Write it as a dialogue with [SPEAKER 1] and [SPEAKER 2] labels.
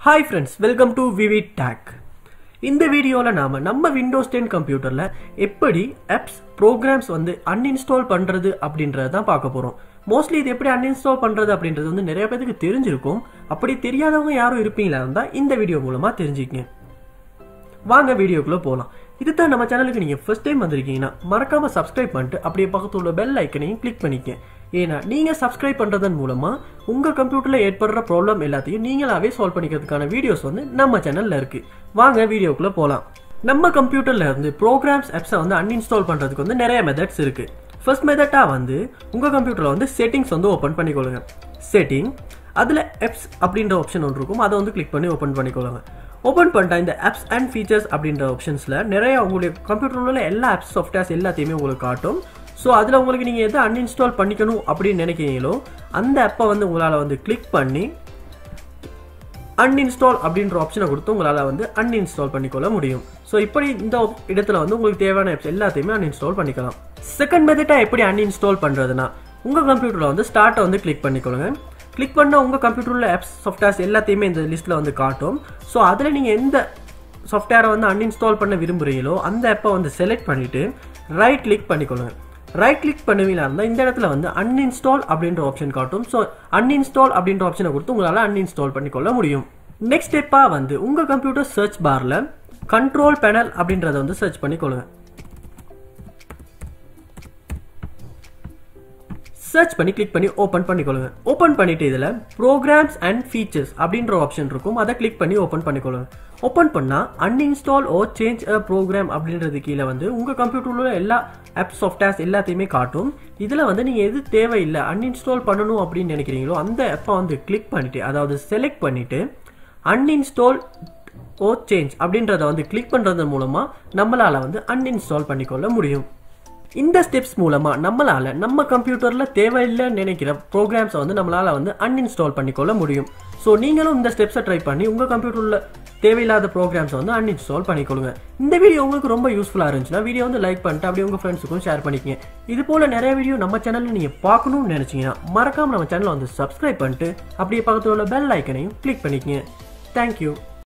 [SPEAKER 1] hi friends welcome to VV tech இந்த வீடியோவில் நாம் நம்ம விண்டோஸ் டென் கம்ப்யூட்டரில் எப்படி ஆப்ஸ் ப்ரோக்ராம்ஸ் வந்து அன்இன்ஸ்டால் பண்ணுறது அப்படின்றத தான் பார்க்க போகிறோம் மோஸ்ட்லி இது எப்படி அன்இன்ஸ்டால் பண்ணுறது அப்படின்றது வந்து நிறைய பேருக்கு தெரிஞ்சிருக்கும் அப்படி தெரியாதவங்க யாரும் இருப்பீங்களா இருந்தால் இந்த வீடியோ மூலமாக தெரிஞ்சுக்கங்க வாங்க வீடியோக்குள்ளே போகலாம் இதுதான் நம்ம சேனலுக்கு நீங்கள் ஃபர்ஸ்ட் டைம் வந்திருக்கீங்கன்னா மறக்காம சப்ஸ்கிரைப் பண்ணிட்டு அப்படியே பக்கத்துல உள்ள பெல் ஐக்கனையும் கிளிக் பண்ணிக்க ஏன்னா நீங்கள் சப்ஸ்கிரைப் பண்ணுறதன் மூலமாக உங்கள் கம்ப்யூட்டரில் ஏற்படுற ப்ராப்ளம் எல்லாத்தையும் நீங்களாவே சால்வ் பண்ணிக்கிறதுக்கான வீடியோஸ் வந்து நம்ம சேனலில் இருக்குது வாங்க வீடியோக்குள்ளே போகலாம் நம்ம கம்ப்யூட்டரில் இருந்து ப்ரோக்ராம்ஸ் ஆப்ஸை வந்து அன்இன்ஸ்டால் பண்ணுறதுக்கு வந்து நிறைய மெத்தட்ஸ் இருக்குது ஃபர்ஸ்ட் மெத்தடாக வந்து உங்கள் கம்ப்யூட்டரில் வந்து செட்டிங்ஸ் வந்து ஓப்பன் பண்ணிக்கொள்ளுங்க செட்டிங் அதில் ஆப்ஸ் அப்படின்ற ஆப்ஷன் ஒன்று இருக்கும் அதை வந்து கிளிக் பண்ணி ஓப்பன் பண்ணிக்கொள்ளுங்க ஓப்பன் பண்ணிட்டா இந்த ஆப்ஸ் அண்ட் ஃபீச்சர்ஸ் அப்படின்ற ஆப்ஷன்ஸில் நிறைய உங்களுடைய கம்ப்யூட்டரில் உள்ள எல்லா ஆப்ஸ் சாஃப்ட்வேர்ஸ் எல்லாத்தையுமே உங்களுக்கு காட்டும் ஸோ அதில் உங்களுக்கு நீங்கள் எதை அன்இன்ஸ்டால் பண்ணிக்கணும் அப்படின்னு நினைக்கிறீங்களோ அந்த ஆப்பை வந்து உங்களால் வந்து கிளிக் பண்ணி அன்இன்ஸ்டால் அப்படின்ற ஆப்ஷனை கொடுத்து உங்களால் வந்து அன்இன்ஸ்டால் பண்ணிக்கொள்ள முடியும் ஸோ இப்படி இந்த இடத்துல வந்து உங்களுக்கு தேவையான ஆப்ஸ் எல்லாத்தையுமே அன்இன்ஸ்டால் பண்ணிக்கலாம் செகண்ட் மெத்தட்டாக எப்படி அன்இன்ஸ்டால் பண்ணுறதுனா உங்கள் கம்ப்யூட்டரில் வந்து ஸ்டார்ட்டை வந்து கிளிக் பண்ணிக்கொள்ளுங்க கிளிக் பண்ணால் உங்கள் கம்ப்யூட்டரில் ஆப்ஸ் சாஃப்ட்வேர்ஸ் எல்லாத்தையுமே இந்த லிஸ்ட்டில் வந்து காட்டும் ஸோ அதில் நீங்கள் எந்த சாஃப்ட்வேரை வந்து அன்இன்ஸ்டால் பண்ண விரும்புகிறீங்களோ அந்த ஆப்பை வந்து செலக்ட் பண்ணிவிட்டு ரைட் கிளிக் பண்ணிக்கொள்ளுங்க ரைட் கிளிக் பண்ணுவீங்களா இருந்தால் இந்த இடத்துல வந்து அன்இன்ஸ்டால் அப்படின்ற ஆப்ஷன் காட்டும் ஸோ அன்இன்ஸ்டால் அப்படின்ற ஆப்ஷனை கொடுத்து உங்களால் அன்இன்ஸ்டால் பண்ணிக்கொள்ள முடியும் நெக்ஸ்ட் ஸ்டெப்பாக வந்து உங்கள் கம்ப்யூட்டர் சர்ச் பாரில் கண்ட்ரோல் பேனல் அப்படின்றத வந்து சர்ச் பண்ணிக்கொள்ளுங்க சர்ச் பண்ணி கிளிக் பண்ணி ஓப்பன் பண்ணிக்கொள்ளுங்க ஓப்பன் பண்ணிட்டு இதில் ப்ரோக்ராம்ஸ் அண்ட் ஃபீச்சர்ஸ் அப்படின்ற ஆப்ஷன் இருக்கும் அதை கிளிக் பண்ணி ஓப்பன் பண்ணிக்கொள்ளுங்க ஓப்பன் பண்ணால் uninstall or change a program அப்படின்றது கீழே வந்து உங்கள் கம்ப்யூட்டரில் உள்ள எல்லா ஆப் சாஃப்ட்வேர்ஸ் எல்லாத்தையுமே காட்டும் இதில் வந்து நீங்கள் எது தேவையில்லை அன்இன்ஸ்டால் பண்ணணும் அப்படின்னு நினைக்கிறீங்களோ அந்த ஆப்பை வந்து கிளிக் பண்ணிட்டு அதாவது செலக்ட் பண்ணிட்டு அன்இன்ஸ்டால் ஓ சேஞ்ச் அப்படின்றத வந்து கிளிக் பண்ணுறது மூலமாக நம்மளால் வந்து அன்இன்ஸ்டால் பண்ணிக்கொள்ள முடியும் இந்த ஸ்டெப்ஸ் மூலமா நம்மளால நம்ம கம்ப்யூட்டர்ல தேவையில்லைன்னு நினைக்கிற ப்ரோக்ராம்ஸை வந்து நம்மளால வந்து அன்இன்ஸ்டால் பண்ணிக்கொள்ள முடியும் ஸோ நீங்களும் இந்த ஸ்டெப்ஸை ட்ரை பண்ணி உங்க கம்ப்யூட்டர்ல தேவையில்லாத ப்ரோக்ராம்ஸை வந்து அன்இன்ஸ்டால் பண்ணிக்கொள்ளுங்க இந்த வீடியோ உங்களுக்கு ரொம்ப யூஸ்ஃபுல்லாக இருந்துச்சுன்னா வீடியோ வந்து லைக் பண்ணிட்டு அப்படியே உங்க ஃப்ரெண்ட்ஸுக்கும் ஷேர் பண்ணிக்கங்க இது போல நிறைய வீடியோ நம்ம சேனல்ல நீங்க பார்க்கணும்னு நினைச்சீங்கன்னா மறக்காம நம்ம சேனலை வந்து சப்ஸ்கிரைப் பண்ணிட்டு அப்படியே பக்கத்தில் உள்ள பெல் ஐக்கனையும் கிளிக் பண்ணிக்கங்க தேங்க்யூ